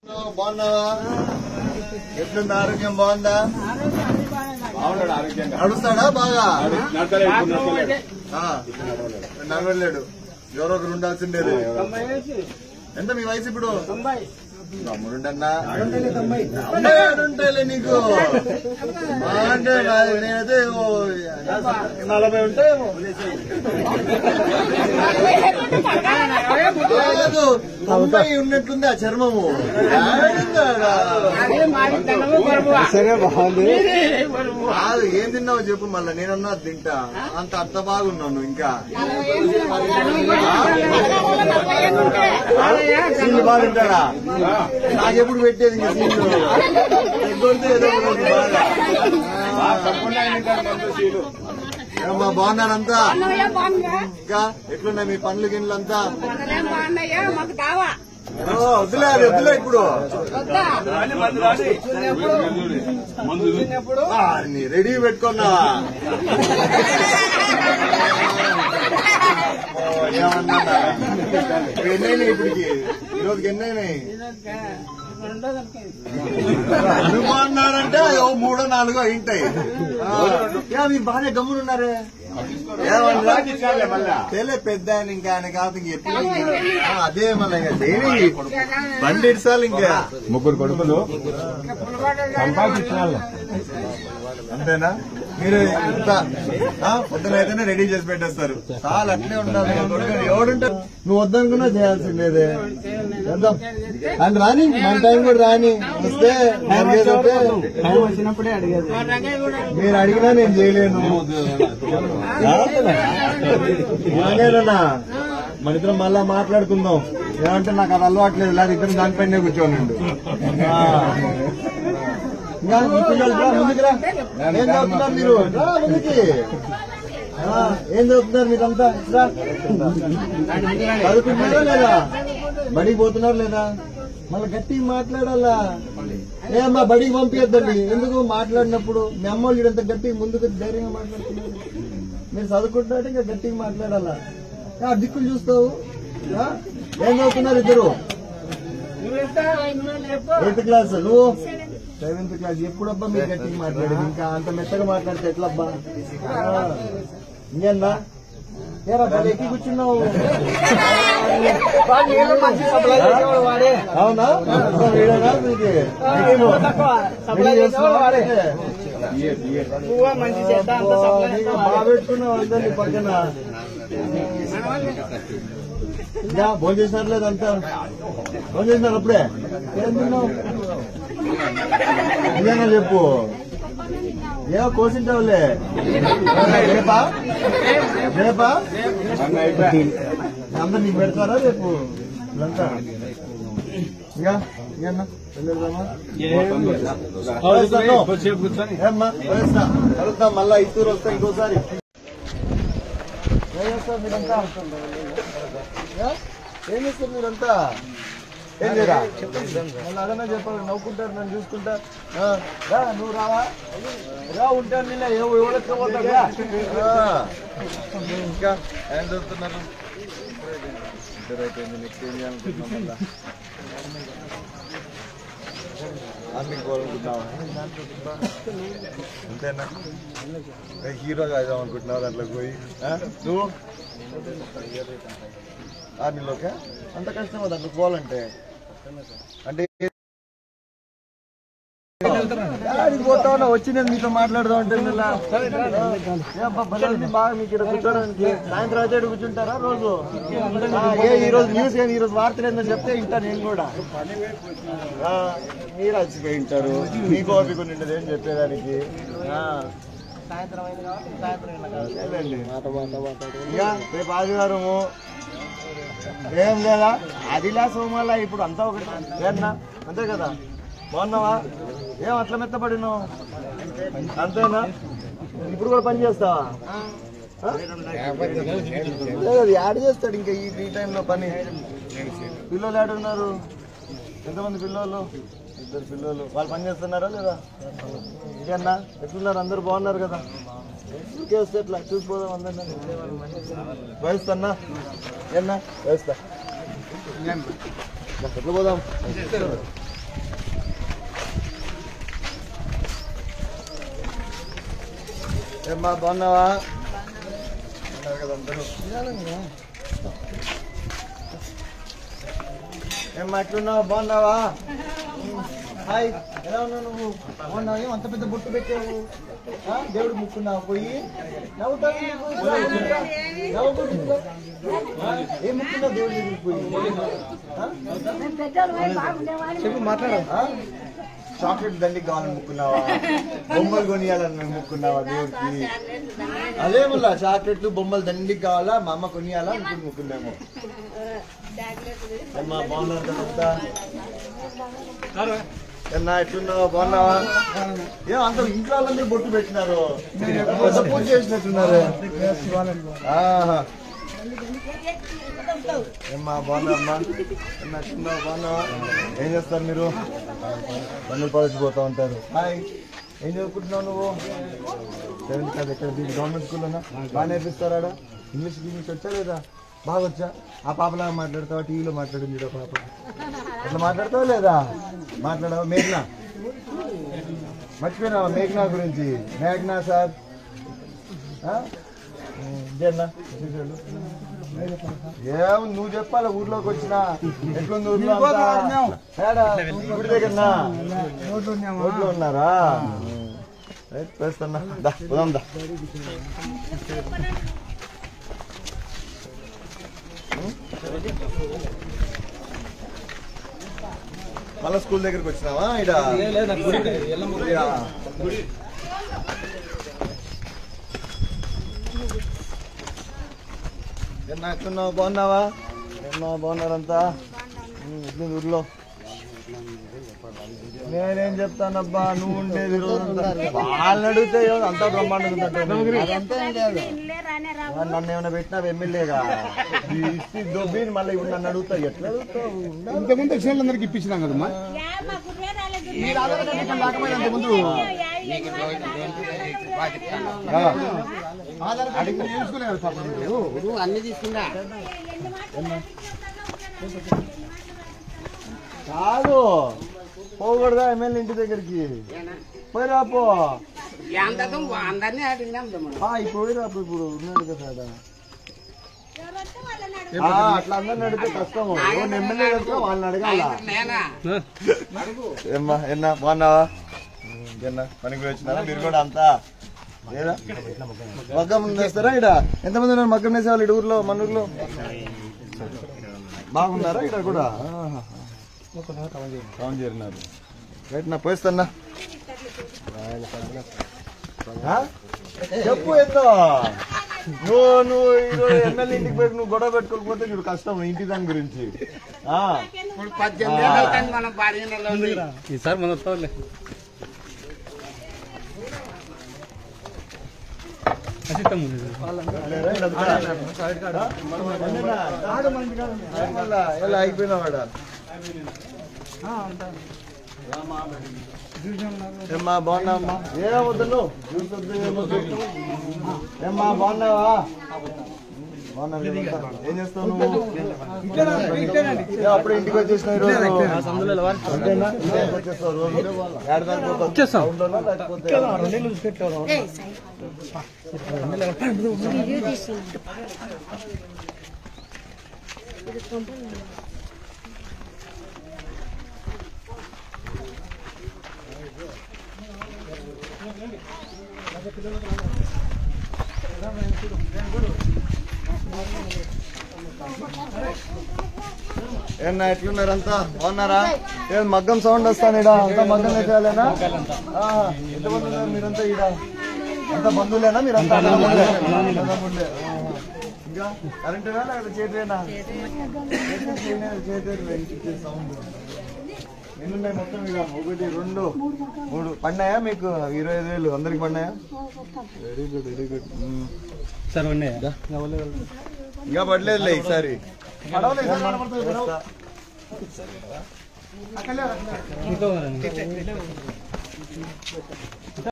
బాగున్నావా ఎట్లుంది ఆరోగ్యం బాగుందా బాగున్నాడు ఆరోగ్యంగా నడుస్తాడా బాగా నడతలే ఇప్పుడు నడతలేడు. ఆ, నడవలేడు ఎవరో ఒకరు ఉండాల్సిండేది ఎంత మీ వయసు ఇప్పుడు తమ్ముడుండన్నా ఉంటాయిలే నీకు మా అంటే నా- నేనైతే ఓ నలభై ఉంటాయేమో కాదు తొంభై ఉన్నట్లుంది ఆ చర్మము ఏడుందాడా? కాదు ఏం తిన్నావు చెప్పు మళ్ళా నేనన్నా అది తింటా అంత అంత బాగున్నాను ఇంకా సీన్లు బాగా తింటాడా నాకెప్పుడు పెట్టేది ఇంకా సీన్లు ఎగ్గొడితే ఏదో ఒక రోజు బాగా ఆ, తప్పకుండా ఆయన ఇంకా మందు శీలు. ఏమ్మా బాగున్నారంతా అన్నయ్య బాగుందా ఇంకా ఎట్లున్నాయి మీ పనులు గిన్నెలు అంతా మనలేం బాగున్నాయా మాకు దావా ఓ, వద్దులే అది వద్దులే ఇప్పుడు వద్దా ఆ, నీ రెడీ పెట్టుకున్నా ఏమన్నా ఎన్నైనాయి ఇప్పటికి ఈరోజుకి ఎన్నైనాయి అనుకున్నారంటే ఓ మూడో నాలుగో అయింటాయి ఆ, యా, మీరు బాగానే గమ్మునున్నారే ఏమన్నా ఇచ్చారులే మళ్ళా తెలే పెద్ద ఆయన ఇంకా ఆయన కాదు ఇంక ఎప్పుడు ఆ, అదే మళ్ళీ ఇంకా దేని బండి ఇడ్సాలి ఇంకా ముగ్గురు కొడుకులు సంపాదించాలి అంతేనా మీరు ఇంత ఆ, పొద్దున అయితేనే రెడీ చేసి పెట్టేస్తారు చాలా అట్లే ఉండాలి కొడుకుని ఎవడుంటే నువ్వు వద్దనుకున్నా చేయాల్సిందేదే చేద్దాం అని రాని మన టైం కూడా రాని వస్తే జరిగేదంటే వచ్చినప్పుడే అడిగేది మీరు అడిగినా నేను చేయలేను నానేనన్నా మన ఇద్దరం మళ్ళా మాట్లాడుకుందాం ఏమంటే నాకు అది అలవాట్లేదు లేదా ఇద్దరం దానిపైనే కూర్చోని ఇంకా ఈ పిల్లలు రా, ముందుకు రా ఏం చదువుతున్నారు మీరు రా ముందుకి ఆ, ఏం చదువుతున్నారు మీరంతా రా. చదువుకుంటున్నారా లేదా బడికి పోతున్నారు లేదా మళ్ళీ గట్టిగా మాట్లాడాలా ఏమ్మా బడికి పంపించద్దండి ఎందుకు మాట్లాడినప్పుడు మీ అమ్మోళ్ళు ఇంత గట్టిగా ముందుకు ధైర్యంగా మాట్లాడుతున్నారు మీరు చదువుకుంటున్నట్టు ఇంకా గట్టిగా మాట్లాడాలా ఆ, దిక్కులు చూస్తావు ఆ? ఏం చదువుతున్నారు ఇద్దరు ఎయిత్ క్లాస్ నువ్వు సెవెంత్ క్లాస్ ఎప్పుడబ్బా మీరు గట్టిగా మాట్లాడేది ఇంకా అంత మెత్తగా మాట్లాడితే ఎట్లబ్బా ఆ, ఇంకేనా ఏరా భలే ఎక్కి కూర్చున్నావు వాడే అవునా వీడేనా మీకు? మీకేమో? సప్లై వీడు చేసేవాడు వాడే. చేస్తున్నావా? పువ్వు మంచి చెడ్డ అంతా సప్లై నీకు బాగా పెట్టుకున్నావు అందరినీ పక్కన ఇంకా భోజనం చేసినారు లేదంతా భోజనం చేసినారు అప్పుడే ఏం తిన్నావు నిజంగా చెప్పు ఏమో కోసింటావులే రేపా రేపా అందరు నీకు పెడతారా రేపు ఇదంతా ఇంకా ఇంకన్నా వెళ్ళేద్దామా ఏమ్మా వయస్సా కలుద్దాం మళ్ళా ఇత్తూరు వస్తా ఇంకోసారి ఏం చేస్తారు మీరంతా ఏ? ఏం చేస్తారు మీరంతా ఏం చేయరా మళ్ళీ అదన్నా చెప్పాలి నవ్వుకుంటారు నన్ను చూసుకుంటా ఆ, రా నువ్వు రావా రా ఉంటాను నిన్న ఎవడెత్తుకోపోతాడు ఇంకా ఏం చదువుతున్నారు ఇద్దరు అయిపోయింది నెక్స్ట్ ఏం చేయాలనుకుంటున్నాం మళ్ళా ఆర్మీకి పోవాలనుకుంటున్నావా అంతేనా ఏ హీరోగా అవుదాం అనుకుంటున్నావు దాంట్లో పోయి ఆ? నువ్వు ఆర్మీలోకే అంత కష్టమా దాంట్లో పోవాలంటే అంటే యాడికి పోతావు వచ్చి నేను మీతో మాట్లాడదాం అంటే నిన్న. ఏ అబ్బా, భలే ఉంది బాగా మీకు ఇక్కడ కూర్చోడానికి సాయంత్రం అయితే ఈడ కూర్చుంటారా రోజు ఆ, ఏ ఈ రోజు న్యూస్ ఏం ఈ రోజు వార్తలు ఏందో చెప్తే వింటా నేను కూడా ఆ, మీరు అలసిపోయి ఉంటారు మీకు ఓపిక ఉండేది ఏం చెప్పేదానికి ఆ. సాయంత్రం అయింది కాబట్టి సాయంత్రం ఇలా కాదు. వెళ్ళండి. ఇక రేపు ఆదివారము ఏం లేదా అదిలా సోమాల ఇప్పుడు అంతా ఒకటి ఏన్నా అంతే కదా బాగున్నావా ఏం అట్లా మెత్తపడినావు అంతేనా ఇప్పుడు కూడా పని చేస్తావా ఆ? లేదు, అది యాడ్ చేస్తాడు ఇంకా ఈ ఈ టైంలో పని పిల్లలు యాడున్నారు ఎంతమంది పిల్లలు ఇద్దరు పిల్లలు వాళ్ళు పని చేస్తున్నారా లేదా ఇంకేనా ఎట్లున్నారు అందరు బాగున్నారు కదా ఊరికే వస్తే ఎట్లా చూసిపోదాం అందరినీ వయస్తన్నా ఏనా వయస్తా ఎట్లా పోదాం ఏమ్మా బాగున్నావా ఉన్నారు కదా అందరూ ఏమ్మా ఎట్లున్నావు బాగున్నావా హాయ్ ఎలా ఉన్నావు నువ్వు బాగున్నావు ఏం అంత పెద్ద బొట్టు పెట్టావు ఆ, దేవుడు ముక్కున్నావు పోయి నవ్వుతావు ఎందుకు? నవ్వకూడదు ఇంట్లో. ఆ, ఏం ముక్కున్నావు దేవుడి దగ్గరికి పోయి ఆ? చెప్పు మాట్లాడు చాక్లెట్ దండికి కావాలని ముక్కున్నావా బొమ్మలు కొనియాలని ముక్కున్నావా దేవుడికి అదే మళ్ళా చాక్లెట్లు బొమ్మలు దండికి కావాలా మా అమ్మ కొనియాలా అనుకుని ముక్కున్నాము అమ్మా బాగున్నారు కదా ఎన్నా ఎట్లున్నావా బాగున్నావా ఏం అంత ఇంట్లో వాళ్ళందరూ బొట్టు పెట్టినారు పెద్ద పూజ చేసినట్టున్నారు ఆహా. ఏమ్మా బాగున్నావమ్మా ఎన్నా ఎట్లున్నావా బాగున్నావా ఏం చేస్తారు మీరు పన్నులు పడిచిపోతా ఉంటారు హాయ్ ఏం చదువుకుంటున్నావు నువ్వు సెవెంత్ క్లాస్ ఎక్కడ దీనికి గవర్నమెంట్ స్కూల్లోనా బాగా నేర్పిస్తారా ఇంగ్లీష్ ఇంగ్లీష్ వచ్చా లేదా బాగా వచ్చా ఆ పాపలాగా మాట్లాడతావా టీవీలో మాట్లాడింది చూడ పాప అట్లా మాట్లాడతావా లేదా మాట్లాడవా మేఘ్నా మర్చిపోయినావా మేఘ్నా గురించి మేఘ్నా సార్ ఆ? ఉమ్, ఇదేనా చూసాడు. ఏం నువ్వు చెప్పాలి ఊర్లోకి వచ్చినా ఎట్లుంది ఊర్లో అంతా? ఏడా? గుడి దగ్గరనా రోడ్లో ఉన్నారా రైట్, వేస్తున్నా దా పోదాం దా మళ్ళా స్కూల్ దగ్గరికి వచ్చినావా ఇడ గుడియా? ఏన్నా ఎట్లున్నావు బాగున్నావా ఏమన్నా బాగున్నారంతా ఉమ్, ఎట్లుంది ఊర్లో నేనేం చెప్తానబ్బా నువ్వు ఉండేది రోజంతా వాళ్ళని అడిగితే ఏమో అంతా బ్రహ్మాండంగా ఉందంటే నన్ను ఏమైనా పెట్టినావు ఎమ్మెల్యేగా ఇస్తే దొబ్బి మళ్ళీ ఇప్పుడు నన్ను అడుగుతా ఎట్లా అడుగుతావు ఉండాలి. ఇంతకుముందు వచ్చిన వాళ్ళందరికి ఇప్పించినాం కదమ్మా ఆ, అడిగి నేర్చుకునే కదా పాపం మీరు అన్ని తీసుకుంటా కాదు పోకూడదా ఎమ్మెల్యే ఇంటి దగ్గరికి పోయిరా పో అందరినీ అడిగినాం ఆ, ఇప్పుడు పోయిరా పో, ఇప్పుడు ఉన్నాడు కదా ఆడ. ఆ, అట్లా అందరిని అడిగితే కష్టము ఎవరిని ఎమ్మెల్యే కనుక వాళ్ళని అడగాల నేనా ఏమ్మా ఎన్నా బాగున్నావా ఎన్నా పనికి పోయి వచ్చినారా మీరు కూడా అంతా లేదా మగ్గం వేస్తారా ఇడ ఎంతమంది ఉన్నారు మగ్గం వేసేవాళ్ళు ఇటు ఊర్లో మన ఊర్లో బాగున్నారా ఇక్కడ కూడా ఆహా. టౌన్ చేరినారు రైట్ నా పోయిస్తానా ఆ? చెప్పు ఎంతో నువ్వు నువ్వు ఈరోజు ఎమ్మెల్యే ఇంటికి పోయి నువ్వు గొడవ పెట్టుకోకపోతే చూడు కష్టం ఇంటి దాని గురించి ఆ ఇప్పుడు పద్దెనిమిది ఏళ్ళు అవుతుంది మనం పదిహేను ఉంది ఎలా అయిపోయినావాడా ఏమ్మా బాగున్నావమ్మా ఏ వద్దు జ్యూస్ వద్దు ఏమొద్దు ఏమ్మా బాగున్నావా బాగున్నాను కదా. ఏం చేస్తావు నువ్వు ఏ, అప్పుడే ఇంటికి వచ్చేసిన ఈరోజు అంతేనా ఇంటికి వచ్చేస్తావు రోజు ఏడదానికి పోతావు? టౌన్లోనా లేకపోతే ఏమన్నా ఎట్లున్నారంతా బాగున్నారా ఏం మగ్గం సౌండ్ వస్తాను ఇడ అంతా మగ్గం వేసేయాలేనా ఆహా. ఎంతమంది ఉన్నారు మీరంతా ఈడ అంత బంధువులేనా మీరంతా అన్నదమ్ములే? అన్నదమ్ములే. ఆహా. ఇంకా కరెంటునా లేకపోతే చేతివేనా చేతి సౌండ్ ఎన్నున్నాయి మొత్తం ఇక ఒకటి రెండు మూడు పడినాయా మీకు ఇరవై ఐదు వేలు అందరికి పడినాయా very good very good sir ఉన్నాయా ఇంకా పడలేదులే ఈసారి ఇంకో